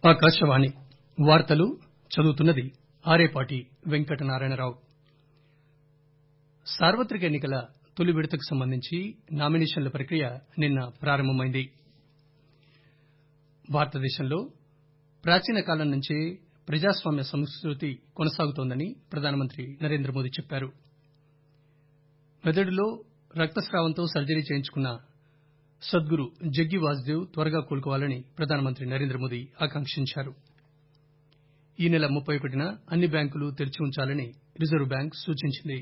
ఆకాశవాణి వార్తలు చదువుతున్నది ఆరేపాటి వెంకటనారాయణరావు సార్వత్రిక ఎన్ని కల తొలి విడతకు సంబంధించి నామినేషన్ల ప్రక్రియ నిన్న ప్రారంభమైంది భారతదేశంలో ప్రాచీన కాలం నుంచే ప్రజాస్వామ్య సంస్కృతి కొనసాగుతోందని ప్రధానమంత్రి నరేంద్రమోదీ చెప్పారు మెదడులో రక్తస్రావంతో సర్జరీ చేయించుకున్న సద్గురు జగ్గి వాసుదేవ్ త్వరగా కోలుకోవాలని ప్రధానమంత్రి నరేంద్రమోదీ ఆకాంక్షించారు ఈ నెల ముప్పై ఒకటిన అన్ని బ్యాంకులు తెరిచి ఉంచాలని రిజర్వు బ్యాంక్ సూచించింది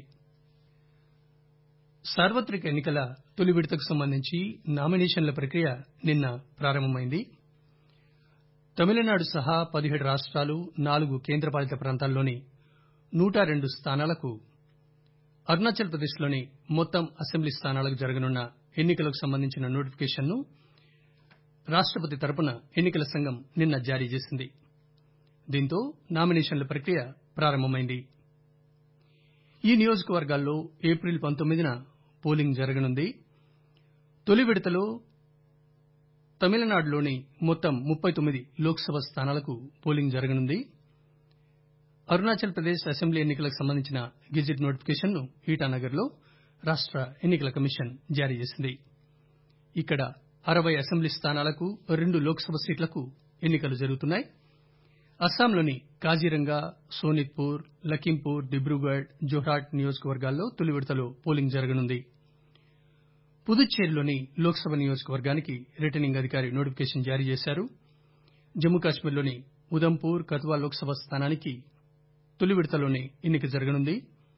సార్వత్రిక ఎన్ని కల తొలి విడతకు సంబంధించి నామినేషన్ల ప్రక్రియ నిన్న ప్రారంభమైంది తమిళనాడు సహా పదిహేడు రాష్టాలు నాలుగు కేంద్రపాలిత ప్రాంతాల్లోని నూట రెండు స్థానాలకు అరుణాచల్ ప్రదేశ్ లోని మొత్తం అసెంబ్లీ స్థానాలకు జరగనున్న ఎన్ని కలకు సంబంధించిన నోటిఫికేషన్ ను రాష్టపతి తరపున ఎన్ని కల సంఘం నిన్న జారీ చేసింది దీంతో నామినేషన్ల ప్రక్రియ ప్రారంభమైంది ఈ నియోజకవర్గాల్లో ఏప్రిల్ పంతొమ్మిదిన పోలింగ్ జరగనుంది తొలి విడతలో తమిళనాడులోని మొత్తం ముప్పై తొమ్మిది లోక్ సభ స్థానాలకు పోలింగ్ జరగనుంది అరుణాచల్ ప్రదేశ్ అసెంబ్లీ ఎన్ని కలకు సంబంధించిన గెజిట్ నోటిఫికేషన్ ను ఈటానగర్ లో రాష్ట ఎన్ని కల కమిషన్ జారీ చేసింది ఇక్కడ అరవై అసెంబ్లీ స్థానాలకు రెండు లోక్ సభ సీట్లకు ఎన్ని కలు జరుగుతున్నాయి అస్సాంలోని కాజీరంగా సోనిత్పూర్ లఖీంపూర్ దిబ్రూగఢ్ జోర్హాట్ నియోజకవర్గాల్లో తొలి విడతలో పోలింగ్ జరగనుంది పుదుచ్చేరిలోని లోక్ సభ నియోజకవర్గానికి రిటర్నింగ్ అధికారి నోటిఫికేషన్ జారీ చేశారు జమ్మూ కశ్మీర్లోని ఉదంపూర్ కతువా లోక్ సభ స్థానానికి తొలి విడతలోనే ఎన్ని క జరగనుంది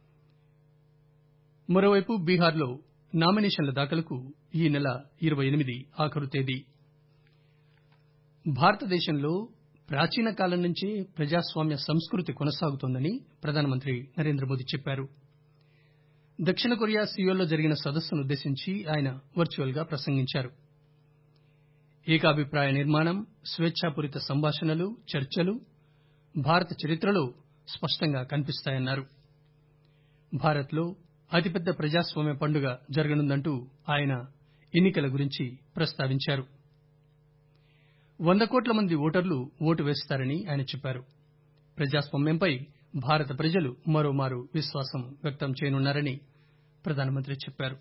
మరోవైపు బీహార్లో నామినేషన్ల దాఖలుకు ఈ నెల ఇరవై ఎనిమిది ఆఖరు తేదీ భారతదేశంలో ప్రాచీన కాలం నుంచే ప్రజాస్వామ్య సంస్కృతి కొనసాగుతోందని ప్రధానమంత్రి నరేంద్రమోదీ చెప్పారు దక్షిణ కొరియా సియోల్లో జరిగిన సదస్సునుద్దేశించి ఆయన వర్చువల్ గా ప్రసంగించారు ఏకాభిప్రాయ నిర్మాణం స్వేచ్ఛాపూరిత సంభాషణలు చర్చలు భారత చరిత్రలో స్పష్టంగా కనిపిస్తాయన్నారు భారత్ లో అతిపెద్ద ప్రజాస్వామ్య పండుగ జరగనుందంటూ ఆయన ఎన్ని కల గురించి ప్రస్తావించారు వంద కోట్ల మంది ఓటర్లు ఓటు వేస్తారని ఆయన చెప్పారు ప్రజాస్వామ్యంపై భారత ప్రజలు మరోమారు విశ్వాసం వ్యక్తం చేయనున్నారని ప్రధానమంత్రి చెప్పారు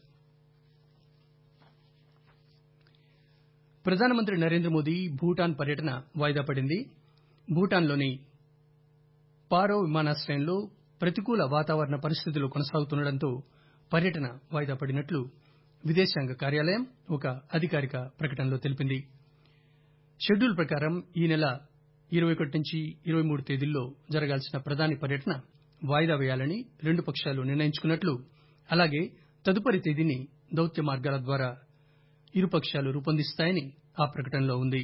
ప్రధానమంత్రి నరేంద్రమోదీ భూటాన్ పర్యటన వాయిదా పడింది భూటాన్లోని పారో విమానాశ్రయంలో ప్రతికూల వాతావరణ పరిస్థితులు కొనసాగుతుండటంతో పర్యటన వాయిదా పడినట్లు విదేశాంగ కార్యాలయం ఒక అధికారిక ప్రకటనలో తెలిపింది షెడ్యూల్ ప్రకారం ఈ నెల ఇరవై ఒకటి నుంచి ఇరవై మూడు తేదీల్లో జరగాల్సిన ప్రధాని పర్యటన వాయిదా వేయాలని రెండు పక్షాలు నిర్ణయించుకున్నట్లు అలాగే తదుపరి తేదీని దౌత్య మార్గాల ద్వారా ఇరుపక్షాలు రూపొందిస్తాయని ఆ ప్రకటనలో ఉంది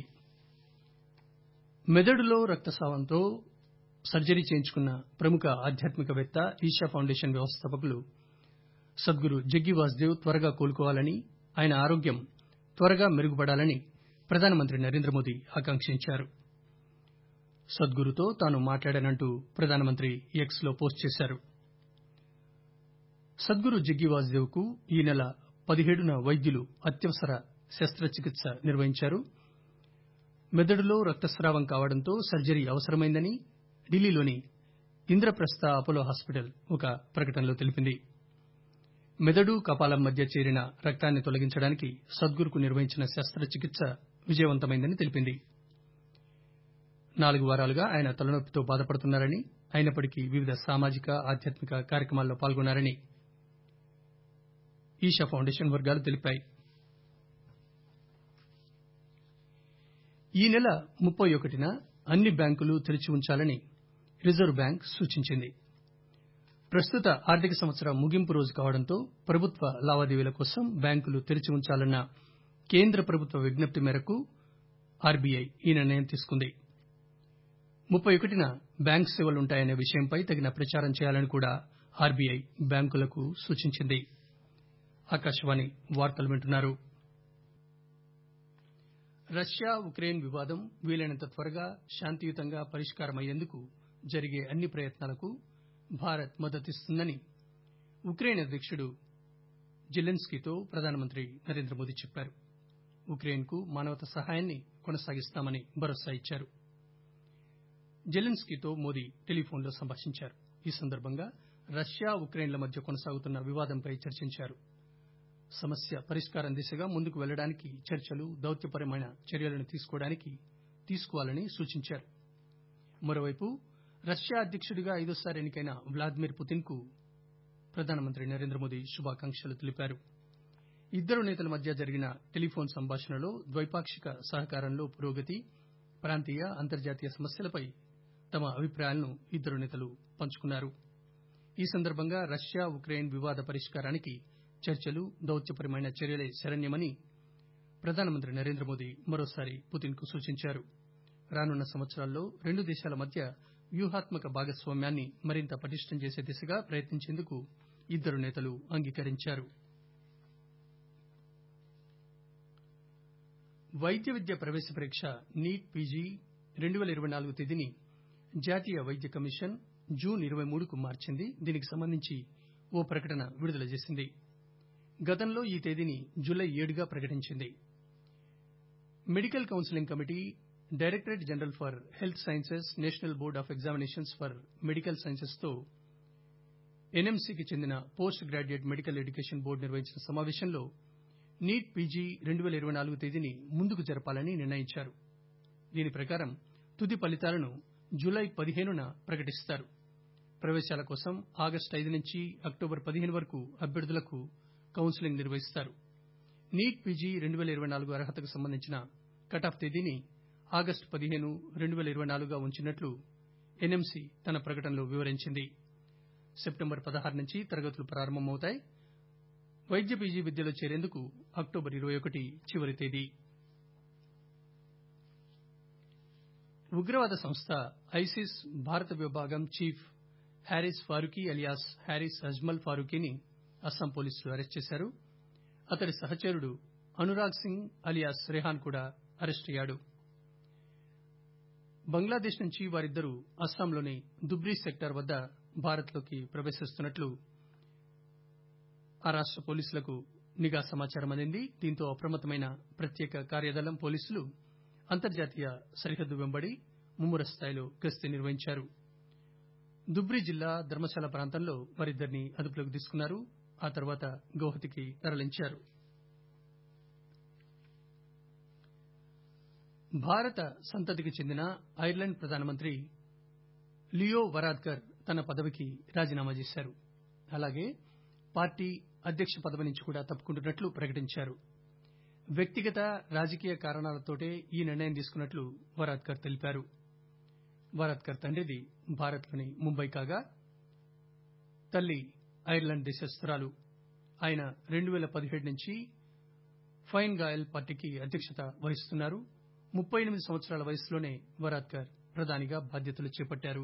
మెదడులో రక్తస్రావంతో సర్జరీ చేయించుకున్న ప్రముఖ ఆధ్యాత్మికవేత్త ఈషా ఫౌండేషన్ వ్యవస్థాపకులు సద్గురు జగ్గి వాసుదేవ్ త్వరగా కోలుకోవాలని ఆయన ఆరోగ్యం త్వరగా మెరుగుపడాలని ప్రధానమంత్రి నరేంద్రమోదీ ఆకాంక్షించారు సద్గురుతో తాను మాట్లాడానంటూ ప్రధానమంత్రి ఎక్స్ లో పోస్ట్ చేశారు సద్గురు జగ్గి వాసుదేవ్ కు ఈ నెల పదిహేడున వైద్యులు అత్యవసర శస్త్రచికిత్స నిర్వహించారు మెదడులో రక్తస్రావం కావడంతో సర్జరీ అవసరమైందని ఢిల్లీలోని ఇంద్రప్రస్థ అపోలో హాస్పిటల్ ఒక ప్రకటనలో తెలిపింది మెదడు కపాలం మధ్య చేరిన రక్తాన్ని తొలగించడానికి సద్గురుకు నిర్వహించిన శస్త్రచికిత్స విజయవంతమైందని తెలిపింది నాలుగు వారాలుగా ఆయన తలనొప్పితో బాధపడుతున్నారని అయినప్పటికీ వివిధ సామాజిక ఆధ్యాత్మిక కార్యక్రమాల్లో పాల్గొన్నారని ఈషా ఫౌండేషన్ వర్గాలు తెలిపాయి ఈ నెల ముప్పై ఒకటిన అన్ని బ్యాంకులు తెరిచి ఉంచాలని రిజర్వు బ్యాంక్ సూచించింది ప్రస్తుత ఆర్థిక సంవత్సరం ముగింపు రోజు కావడంతో ప్రభుత్వ లావాదేవీల కోసం బ్యాంకులు తెరిచి ఉంచాలన్న కేంద్ర ప్రభుత్వ విజ్ఞప్తి మేరకు ఆర్బీఐ ఈ నిర్ణయం తీసుకుంది ముప్పై ఒకటిన బ్యాంక్ సేవలుంటాయనే విషయంపై తగిన ప్రచారం చేయాలని కూడా ఆర్బీఐ బ్యాంకులకు సూచించింది ఆకాశవాణి వార్తలు వింటున్నారు రష్యా ఉక్రెయిన్ వివాదం వీలైనంత త్వరగా శాంతియుతంగా పరిష్కారమయ్యేందుకు జరిగే అన్ని ప్రయత్నాలకు భారత్ మద్దతిస్తుందని ఉక్రెయిన్ అధ్యకుడు జెలెన్స్కీతో ప్రధానమంత్రి నరేంద్రమోదీ చెప్పారు ఉక్రెయిన్ కు మానవతా సహాయాన్ని కొనసాగిస్తామని భరోసా ఇచ్చారు జెలెన్స్కీతో మోదీ టెలిఫోన్లో సంభాషించారు ఈ సందర్భంగా రష్యా ఉక్రెయిన్ల మధ్య కొనసాగుతున్న వివాదంపై చర్చించారు సమస్య పరిష్కారం దిశగా ముందుకు వెళ్లడానికి చర్చలు దౌత్యపరమైన చర్యలను తీసుకోవడానికి తీసుకోవాలని సూచించారు మరోవైపు రష్యా అధ్యకుడిగా ఐదోసారి ఎన్నికైన వ్లాదిమిర్ పుతిన్ కు ప్రధానమంత్రి నరేంద్రమోదీ శుభాకాంక్షలు తెలిపారు ఇద్దరు నేతల మధ్య జరిగిన టెలిఫోన్ సంభాషణలో ద్వైపాక్షిక సహకారంలో పురోగతి ప్రాంతీయ అంతర్జాతీయ సమస్యలపై తమ అభిప్రాయాలను ఇద్దరు నేతలు పంచుకున్నారు ఈ సందర్భంగా రష్యా ఉక్రెయిన్ వివాద పరిష్కారానికి చర్చలు దౌత్యపరమైన చర్యలే శరణ్యమని ప్రధానమంత్రి నరేంద్రమోదీ మరోసారి పుతిన్ కు సూచించారు రానున్న సంవత్సరాల్లో రెండు దేశాల మధ్య వ్యూహాత్మక భాగస్వామ్యాన్ని మరింత పటిష్టం చేసే దిశగా ప్రయత్నించేందుకు ఇద్దరు నేతలు అంగీకరించారు వైద్య విద్య ప్రవేశ పరీక్ష నీట్ పీజీ రెండు పేల ఇరవై నాలుగు తేదీని జాతీయ వైద్య కమిషన్ జూన్ ఇరవై మూడుకు మార్చింది దీనికి సంబంధించి ఓ ప్రకటన విడుదల చేసింది గతంలో ఈ తేదీని జులై ఏడుగా ప్రకటించింది medical counselling committee directorate general for health sciences national board of examinations for medical sciences తో ఎన్ఎంసీకి చెందిన post graduate medical education board నిర్వహించిన సమావేశంలో నీట్ పీజీ రెండు పేల ఇరవై నాలుగు తేదీని ముందుకు జరపాలని నిర్ణయించారు దీని ప్రకారం తుది ఫలితాలను జులై పదిహేనున ప్రకటిస్తారు ప్రవేశాల కోసం ఆగస్టు ఐదు నుంచి అక్టోబర్ పదిహేను వరకు అభ్యర్థులకు కౌన్సిలింగ్ నిర్వహిస్తారు నీట్ పీజీ రెండు పేల ఇరవై నాలుగు అర్హతకు సంబంధించిన కటాఫ్ తేదీని ఆగస్టు పదిహేను రెండు పేల ఇరవై నాలుగుగా ఉంచినట్లు ఎన్ఎంసీ తన ప్రకటనలో వివరించింది సెప్టెంబర్ పదహారు నుంచి తరగతులు ప్రారంభమవుతాయి వైద్య పీజీ విద్యలో చేరేందుకు అక్టోబర్ ఇరవై ఒకటి చివరి తేదీ ఉగ్రవాద సంస్థ ఐసిస్ భారత విభాగం chief Harris Farooqui alias Harris Ajmal ఫారూకీని అస్సాం పోలీసులు అరెస్ట్ చేశారు అతడి సహచరుడు అనురాగ్ సింగ్ అలియాస్ రెహాన్ కూడా అరెస్ట్ అయ్యాడు బంగ్లాదేశ్ నుంచి వారిద్దరూ అస్సాంలోని దుబ్రీ సెక్టార్ వద్ద భారత్ లోకి ప్రవేశిస్తున్నట్లు ఆ రాష్ట పోలీసులకు నిఘా సమాచారం అందింది దీంతో అప్రమత్తమైన ప్రత్యేక కార్యదళం పోలీసులు అంతర్జాతీయ సరిహద్దు వెంబడి ముమ్మర స్థాయిలో గస్తీ నిర్వహించారు దుబ్రీ జిల్లా ధర్మశాల ప్రాంతంలో వారిద్దరిని అదుపులోకి తీసుకున్నారు ఆ తర్వాత గౌహతికి తరలించారు భారత సంతతికి చెందిన ఐర్లాండ్ ప్రధానమంత్రి లియో వరాద్కర్ తన పదవికి రాజీనామా చేశారు అలాగే పార్టీ అధ్యక్ష పదవి నుంచి కూడా తప్పుకుంటున్నట్లు ప్రకటించారు వ్యక్తిగత రాజకీయ కారణాలతోటే ఈ నిర్ణయం తీసుకున్నట్లు వరాద్కర్ తెలిపారు వరాద్కర్ తండ్రిది భారత్లోని ముంబై కాగా తల్లి ఐర్లాండ్ దేశస్తురాలు ఆయన రెండు పేల పదిహేడు నుంచి ఫైన్ గాయల్ పార్టీకి అధ్యక్షత వహిస్తున్నారు ముప్పై ఎనిమిది సంవత్సరాల వయసులోనే వరాద్కర్ ప్రధానిగా బాధ్యతలు చేపట్టారు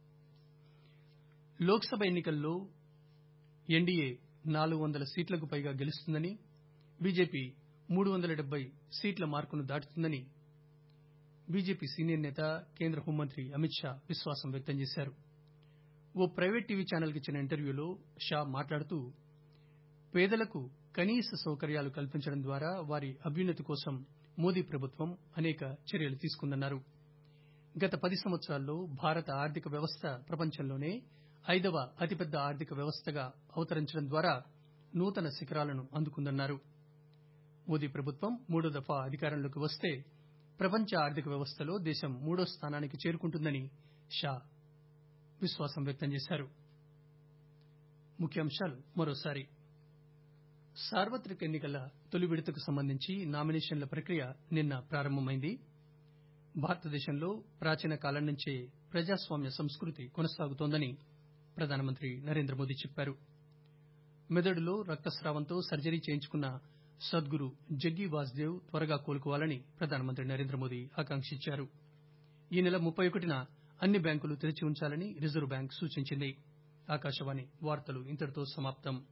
లోక్సభ ఎన్నికల్లో ఎన్డీఏ నాలుగు వందల సీట్లకు పైగా గెలుస్తుందని బీజేపీ మూడు వందల డెబ్బై సీట్ల మార్కును దాటుతుందని బీజేపీ సీనియర్ నేత కేంద్ర హోంమంత్రి అమిత్ షా విశ్వాసం వ్యక్తం చేశారు ఓ ప్రైవేట్ టీవీ ఛానల్ కి ఇచ్చిన ఇంటర్వ్యూలో షా మాట్లాడుతూ పేదలకు కనీస సౌకర్యాలు కల్పించడం ద్వారా వారి అభ్యున్నతి కోసం మోదీ ప్రభుత్వం అనేక చర్యలు తీసుకుందన్నారు గత పది సంవత్సరాల్లో భారత ఆర్థిక వ్యవస్థ ప్రపంచంలోనే ఐదవ అతిపెద్ద ఆర్థిక వ్యవస్థగా అవతరించడం ద్వారా నూతన శిఖరాలను అందుకుందన్నారు మోదీ ప్రభుత్వం మూడో దఫా అధికారంలోకి వస్తే ప్రపంచ ఆర్థిక వ్యవస్థలో దేశం మూడో స్థానానికి చేరుకుంటుందని షా విశ్వాసం వ్యక్తం చేశారు ముఖ్యాంశాలు మరోసారి సార్వత్రిక ఎన్నికల తొలి విడతకు సంబంధించి నామినేషన్ల ప్రక్రియ నిన్న ప్రారంభమైంది భారతదేశంలో ప్రాచీన కాలం నుంచే ప్రజాస్వామ్య సంస్కృతి కొనసాగుతోందని ప్రధానమంత్రి నరేంద్ర మోదీ చెప్పారు మెదడులో రక్తస్రావంతో సర్జరీ చేయించుకున్న సద్గురు జగ్గి వాసుదేవ్ త్వరగా కోలుకోవాలని ప్రధానమంత్రి నరేంద్ర మోదీ ఆకాంక్షించారు ఈ నెల ముప్పై ఒకటిన అన్ని బ్యాంకులు తెరిచి ఉంచాలని రిజర్వు బ్యాంక్ సూచించింది ఆకాశవాణి వార్తలు ఇంతటితో సమాప్తం